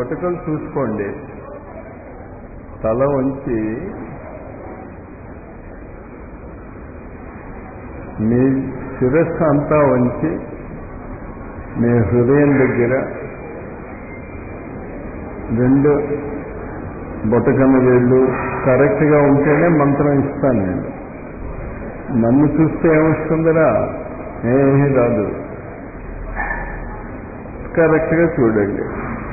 బొటకలు చూసుకోండి తల వంచి మీ శిరస్సు అంతా వంచి మీ హృదయం దగ్గర రెండు బొటకన్న వేళ్ళు కరెక్ట్గా ఉంటేనే మంత్రం ఇస్తాను నేను నన్ను చూస్తే ఏమొస్తుందిరా ఏమీ రాదు కరెక్ట్గా చూడండి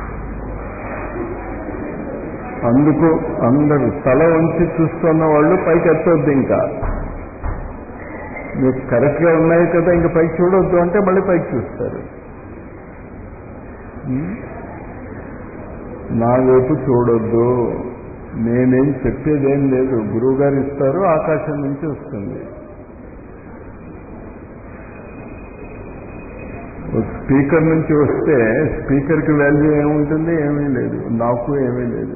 అందుకు అందరూ తల వంచి చూస్తున్న వాళ్ళు పైకి ఎత్తవద్దు ఇంకా మీకు కరెక్ట్గా ఉన్నాయి కదా ఇంకా పైకి చూడొద్దు అంటే మళ్ళీ పైకి చూస్తారు నా వైపు చూడొద్దు నేనేం చెప్పేదేం లేదు గురువుగారు ఇస్తారు ఆకాశం నుంచి వస్తుంది స్పీకర్ నుంచి వస్తే స్పీకర్కి వాల్యూ ఏముంటుంది ఏమీ లేదు నాకు ఏమీ లేదు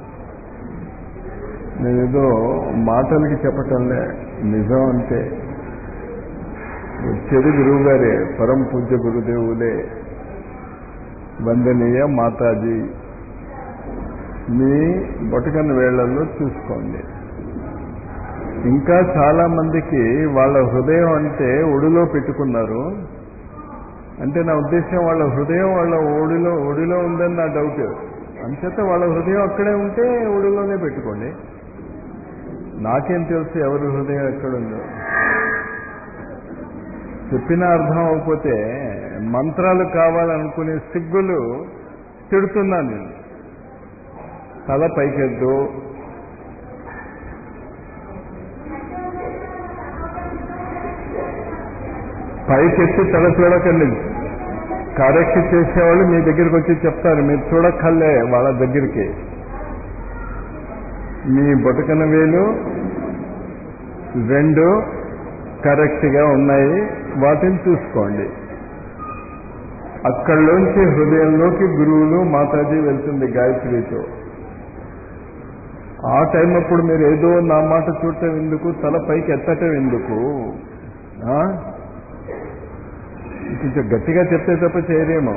నేనేదో మాటలకి చెప్పటంలే నిజం అంటే వచ్చేది గురువు గారే పరం పూజ్య గురుదేవులే వందనీయ మాతాజీ మీ బొటకన్న వేళ్లలో చూసుకోండి ఇంకా చాలా మందికి వాళ్ళ హృదయం అంటే ఒడిలో పెట్టుకున్నారు అంటే నా ఉద్దేశం వాళ్ళ హృదయం వాళ్ళ ఒడిలో ఒడిలో ఉందని నా డౌట్ అంచేత వాళ్ళ హృదయం అక్కడే ఉంటే ఒడిలోనే పెట్టుకోండి నాకేం తెలుసు ఎవరి హృదయం ఎక్కడుందో చెప్పిన అర్థం అవ్వకపోతే మంత్రాలు కావాలనుకునే సిగ్గులు తిడుతున్నాను నేను తల పైకెద్దు పైకెత్తి తల చూడకండి కరెక్ట్ చేసేవాళ్ళు మీ దగ్గరికి వచ్చి చెప్తారు మీరు చూడక్కర్లే వాళ్ళ దగ్గరికి మీ బొటకన వేలు రెండు కరెక్ట్గా ఉన్నాయి వాటిని చూసుకోండి అక్కడిలోంచి హృదయంలోకి గురువులు మాతాజీ వెళ్తుంది గాయత్రితో ఆ టైం అప్పుడు మీరు ఏదో నా మాట చూడటం ఎందుకు తల పైకి ఎత్తటం ఎందుకు కొంచెం గట్టిగా చెప్తే తప్ప చేయరేమో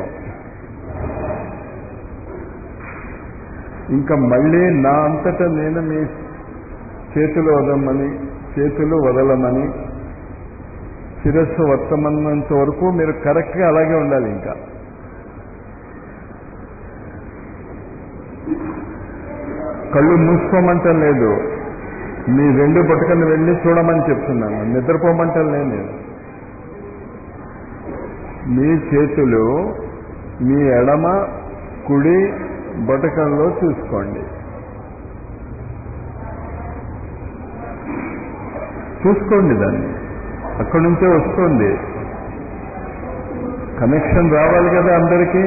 ఇంకా మళ్ళీ నా అంతటా నేను మీ చేతులు వదలమని చేతులు వదలమని శిరస్సు వర్తమన్నంత వరకు మీరు కరెక్ట్గా అలాగే ఉండాలి ఇంకా కళ్ళు మూసుకోమంటం లేదు మీ రెండు పట్టుకొని వెళ్ళి చూడమని చెప్తున్నాను నిద్రపోమంటం లేదు నేను మీ చేతులు మీ ఎడమ కుడి బొటకంలో చూసుకోండి చూసుకోండి దాన్ని అక్కడి నుంచే వస్తుంది కనెక్షన్ రావాలి కదా అందరికీ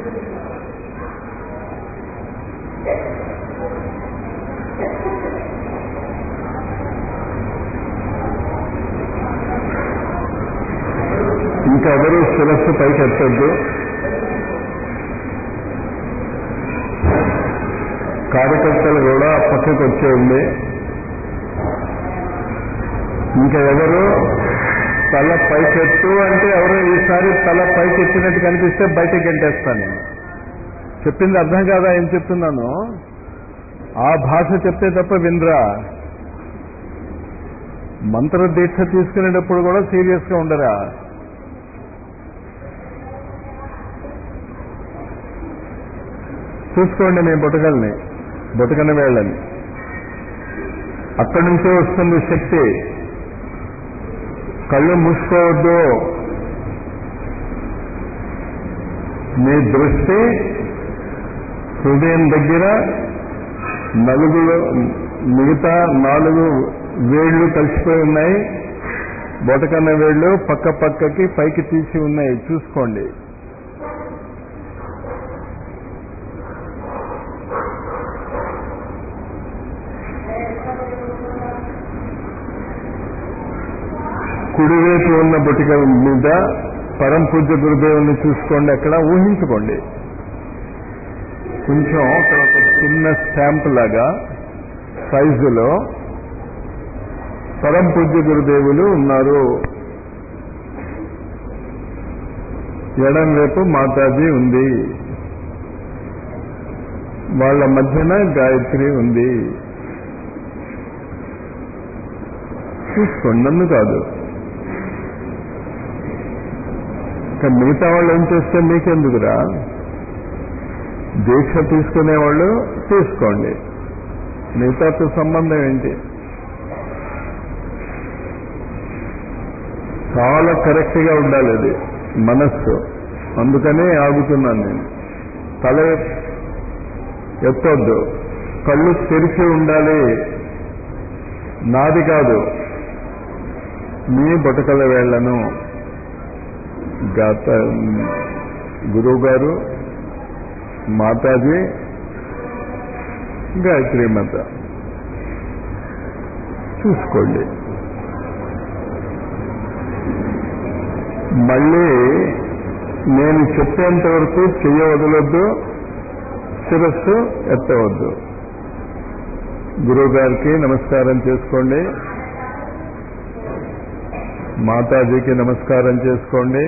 ఇంకా ఎవరు శిరస్సు పైకి ఎత్తద్దు కార్యకర్తలు కూడా పక్కకు వచ్చేయండి ఇంకా ఎవరు తల పైకెత్తు అంటే ఎవరో ఈసారి తల పైకెత్తినట్టు కనిపిస్తే బయటకు గంటేస్తాను నేను చెప్పింది అర్థం కాదా ఏం చెప్తున్నాను ఆ భాష చెప్తే తప్ప వినరా మంత్ర దీక్ష తీసుకునేటప్పుడు కూడా సీరియస్గా ఉండరా చూసుకోండి మీ బుటకల్ని బుటకన వేళ్ళని అక్కడి నుంచే వస్తుంది శక్తి కళ్ళు మూసుకోవద్దు మీ దృష్టి హృదయం దగ్గర నలుగురు మిగతా నాలుగు వేళ్లు కలిసిపోయి ఉన్నాయి బొటకన్న వేళ్ళు పక్క పక్కకి పైకి తీసి ఉన్నాయి చూసుకోండి కుడివైపు ఉన్న బొటిక మీద పరం పూజ్య గురుదేవుని చూసుకోండి అక్కడ ఊహించుకోండి కొంచెం అక్కడ ఒక చిన్న స్టాంప్ లాగా సైజులో పరం పూజ్య గురుదేవులు ఉన్నారు ఎడం వైపు మాతాజీ ఉంది వాళ్ళ మధ్యన గాయత్రి ఉంది చూసుకోండి నన్ను కాదు ఇంకా మిగతా వాళ్ళు ఏం చేస్తే మీకెందుకురా దీక్ష తీసుకునేవాళ్ళు తీసుకోండి మిగతాతో సంబంధం ఏంటి చాలా కరెక్ట్గా ఉండాలి అది మనస్సు అందుకనే ఆగుతున్నాను నేను తల ఎత్తొద్దు కళ్ళు తెరిచి ఉండాలి నాది కాదు మీ బొటకల వేళ్లను గత గురువు గారు మాతాజీ గాయత్రి మాత చూసుకోండి మళ్ళీ నేను చెప్పేంత వరకు చెయ్య వదలొద్దు శిరస్సు ఎత్తవద్దు గురువు గారికి నమస్కారం చేసుకోండి మాతాజీకి నమస్కారం చేసుకోండి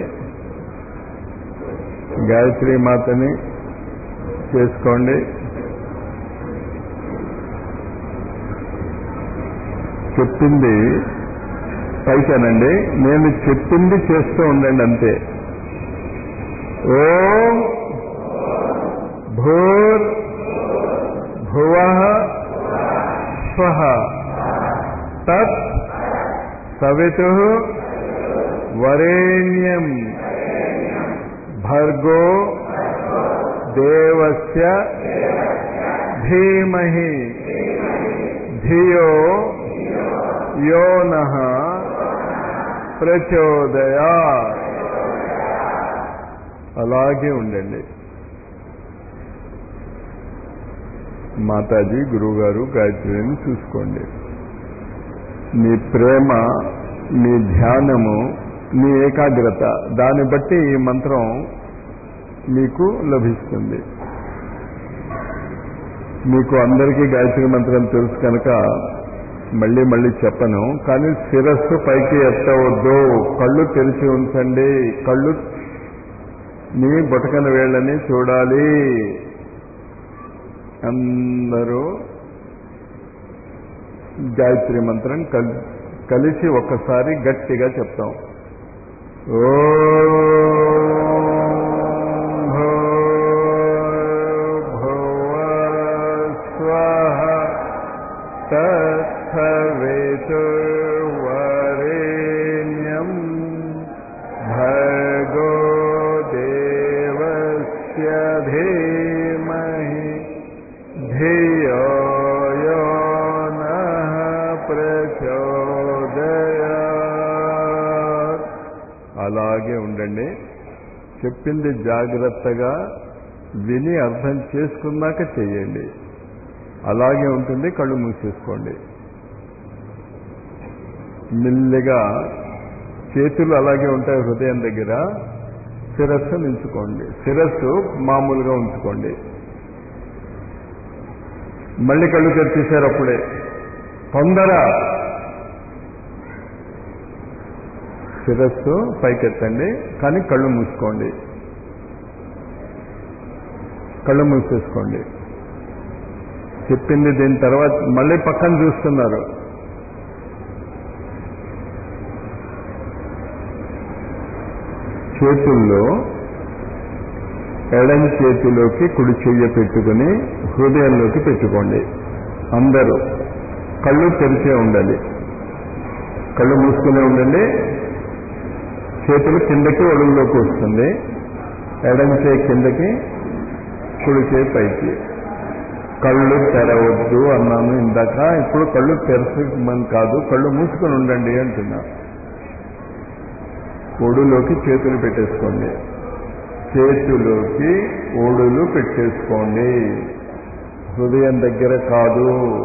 గాయత్రి మాతని చేసుకోండి చెప్పింది పైకనండి నేను చెప్పింది చేస్తూ ఉండండి అంతే ఓం భూర్ భువ స్వహ తత్ సవితు వరేణ్యం భర్గో దేవస్య ధీమహి ధియో యో నః ప్రచోదయా అలాగే ఉండండి మాతాజీ గురువుగారు గాయత్రిని చూసుకోండి మీ ప్రేమ మీ ధ్యానము మీ ఏకాగ్రత దాన్ని బట్టి ఈ మంత్రం మీకు లభిస్తుంది మీకు అందరికీ గాయత్రి మంత్రం తెలుసు కనుక మళ్ళీ మళ్ళీ చెప్పను కానీ శిరస్సు పైకి ఎత్తవద్దు కళ్ళు తెరిచి ఉంచండి కళ్ళు మీ బొటకన వేళ్ళని చూడాలి అందరూ గాయత్రి మంత్రం కల్ కలిసి ఒక్కసారి గట్టిగా చెప్తాం ఓ తత్సవితుర్వరేణ్యం భర్గో దేవస్య ధీమహి ధియో యో నః ప్రచోదయాత్ అలాగే ఉండండి చెప్పింది జాగ్రత్తగా విని అర్థం చేసుకున్నాక చెయ్యండి అలాగే ఉంటుంది కళ్ళు మూసేసుకోండి మెల్లిగా చేతులు అలాగే ఉంటాయి హృదయం దగ్గర శిరస్సు నిల్చుకోండి శిరస్సు మామూలుగా ఉంచుకోండి మళ్ళీ కళ్ళు తెరిచేశారు అప్పుడే తొందర శిరస్సు పైకెత్తండి కానీ కళ్ళు మూసుకోండి కళ్ళు మూసేసుకోండి చెప్పింది దీని తర్వాత మళ్ళీ పక్కన చూస్తున్నారు చేతుల్లో ఎడం చేతిలోకి కుడి చెయ్య పెట్టుకుని హృదయంలోకి పెట్టుకోండి అందరూ కళ్ళు తెరిచే ఉండాలి కళ్ళు మూసుకునే ఉండండి చేతులు కిందకి ఒడుగులోకి వస్తుంది ఎడం చేయి కిందకి కుడి చేయి పైకి కళ్ళు తెరవద్దు అన్నాను ఇందాక ఇప్పుడు కళ్ళు తెరచమని కాదు కళ్ళు మూసుకొని ఉండండి అంటున్నా ఒడులోకి చేతులు పెట్టేసుకోండి చేతులోకి ఓడులు పెట్టేసుకోండి హృదయం దగ్గర కాదు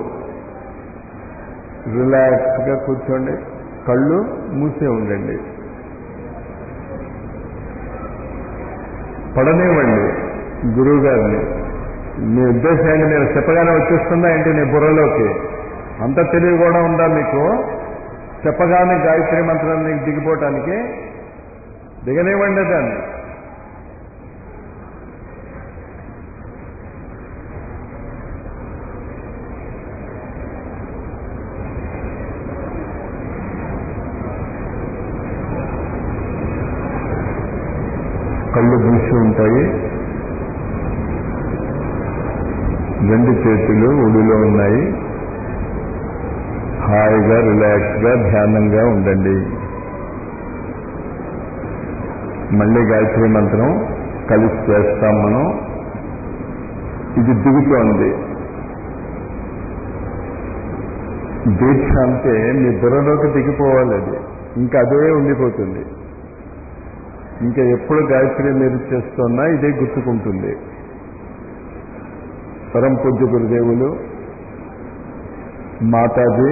రిలాక్స్గా కూర్చోండి కళ్ళు మూసే ఉండండి పడనివ్వండి గురువు గారిని మీ ఉద్దేశం ఏంటి మీరు చెప్పగానే వచ్చేస్తుందా ఏంటి నీ బుర్రలోకి అంత తెలివి కూడా ఉందా మీకు చెప్పగానే గాయత్రి మంత్రం నీకు దిగిపోవటానికి దిగనివ్వండి దాన్ని కళ్ళు మూసి ఉంటాయి రెండు చేతులు ఒడిలో ఉన్నాయి హాయిగా రిలాక్స్గా ధ్యానంగా ఉండండి మళ్ళీ గాయత్రి మంత్రం కలిసి చేస్తాం మనం ఇది దిగుతోంది దీక్ష అంటే మీ బుర్రలోకి దిగిపోవాలి అది ఇంకా అదే ఉండిపోతుంది ఇంకా ఎప్పుడు గాయత్రి మీరు చేస్తున్నా ఇదే గుర్తుకుంటుంది పరం పూజ్య గురుదేవులు మాతాజీ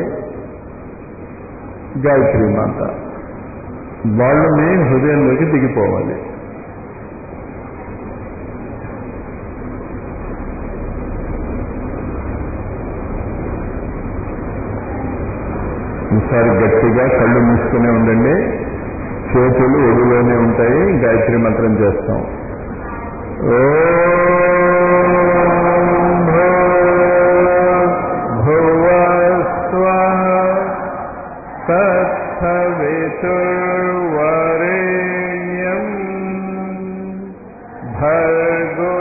గాయత్రి మాత వాళ్ళు మీ హృదయంలోకి దిగిపోవాలి ఈసారి గట్టిగా కళ్ళు మూసుకునే ఉండండి చేతులు ఒడిలోనే ఉంటాయి గాయత్రి మంత్రం చేస్తాం భువస్వ భర్గో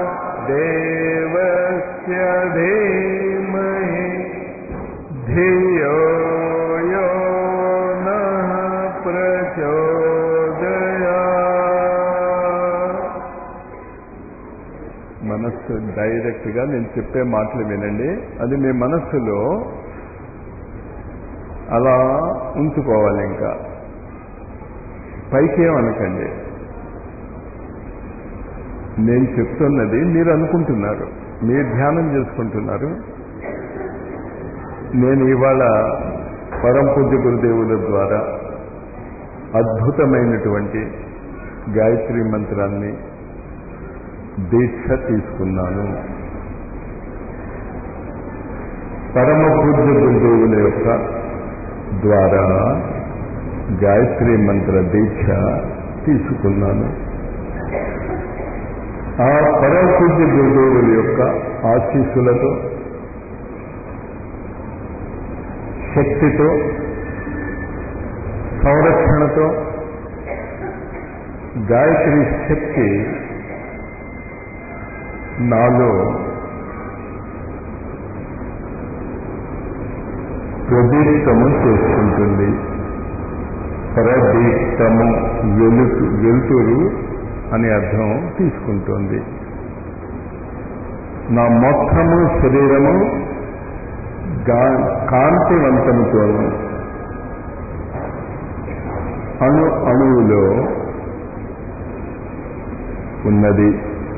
దేవస్య ధీమహి ధియో యో నః ప్రచోదయా మనస్సు డైరెక్ట్ గా నేను చెప్పే మాటలు వినండి అది మీ మనస్సులో అలా ఉంచుకోవాలి ఇంకా పైకి ఏమనకండి నేను చెప్తున్నది మీరు అనుకుంటున్నారు మీరు ధ్యానం చేసుకుంటున్నారు నేను ఇవాళ పరం పూజ్య గురుదేవుల ద్వారా అద్భుతమైనటువంటి గాయత్రి మంత్రాన్ని దీక్ష తీసుకున్నాను పరమ పూజ్య గురుదేవుల యొక్క ద్వారా గాయత్రి మంత్ర దీక్ష తీసుకున్నాను ఆ పరమ పూజ్య గురుదేవుల యొక్క ఆశీస్సులతో శక్తితో సంరక్షణతో గాయత్రి శక్తి నాలో ప్రదీప్తము చేసుకుంటుంది ప్రదీప్తము వెలుతు వెలుతురు అనే అర్థం తీసుకుంటుంది నా మొత్తము శరీరము గా- కాంతివంతముతోను అణు అణువులో ఉన్నది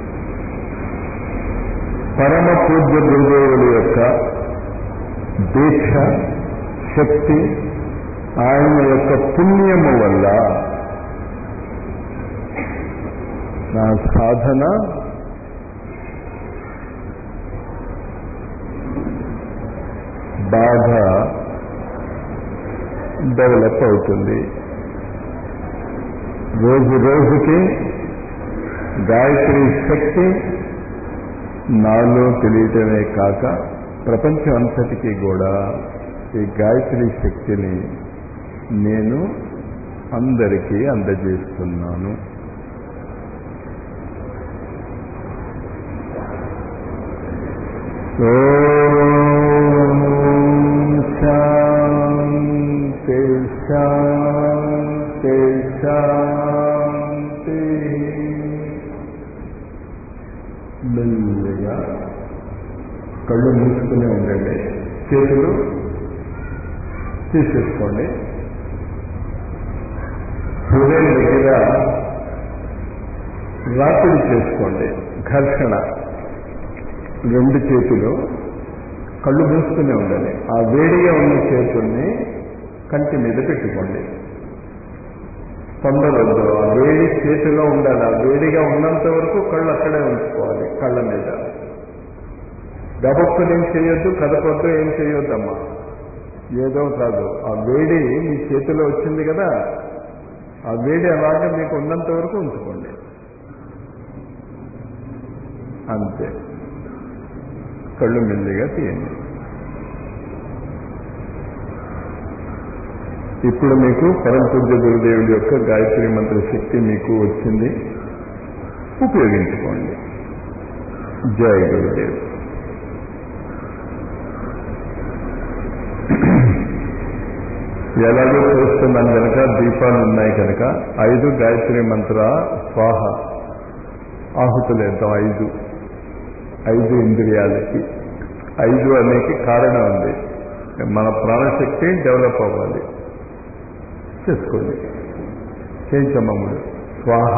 పరమ పూజ్య గురుదేవుల యొక్క దీక్ష శక్తి ఆయన యొక్క పుణ్యము వల్ల నా సాధన బాగా డెవలప్ అవుతుంది రోజు రోజుకి గాయత్రి శక్తి నాలో తెలియటమే కాక ప్రపంచం అంతటికీ కూడా ఈ గాయత్రి శక్తిని నేను అందరికీ అందజేస్తున్నాను ఓం శాంతి శాంతి శాంతి మెల్లిగా కళ్ళు మూసుకునే ఉండండి చేతులు తీసేసుకోండి హృదయం దగ్గర రాపిడి చేసుకోండి ఘర్షణ రెండు చేతులు కళ్ళు మూసుకునే ఉండాలి ఆ వేడిగా ఉన్న చేతుల్ని కంటి మీద పెట్టుకోండి పొందవద్దు ఆ వేడి చేతిలో ఉండాలి ఆ వేడిగా ఉన్నంత వరకు కళ్ళు అక్కడే ఉంచుకోవాలి కళ్ళ మీద గబక్కుని ఏం చేయొద్దు కదపొద్దు ఏం చేయొద్దమ్మా ఏదో కాదు ఆ వేడి మీ చేతిలో వచ్చింది కదా ఆ వేడి అలాగే మీకు ఉన్నంత వరకు ఉంచుకోండి అంతే కళ్ళు మెల్లిగా తీయండి ఇప్పుడు మీకు పరమ పూజ్య గురుదేవుడి యొక్క గాయత్రి మంత్ర శక్తి మీకు వచ్చింది ఉపయోగించుకోండి జై గురుదేవ్ ఎలాగో చూస్తున్నాం కనుక దీపాలు ఉన్నాయి కనుక ఐదు గాయత్రి మంత్ర స్వాహ ఆహుతులేద్దాం ఐదు ఐదు ఇంద్రియాలకి ఐదు అనేకి కారణం ఉంది మన ప్రాణశక్తి డెవలప్ అవ్వాలి చేసుకోండి చేయించమ్మడు స్వాహ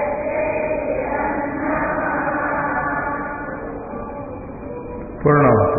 పూర్ణం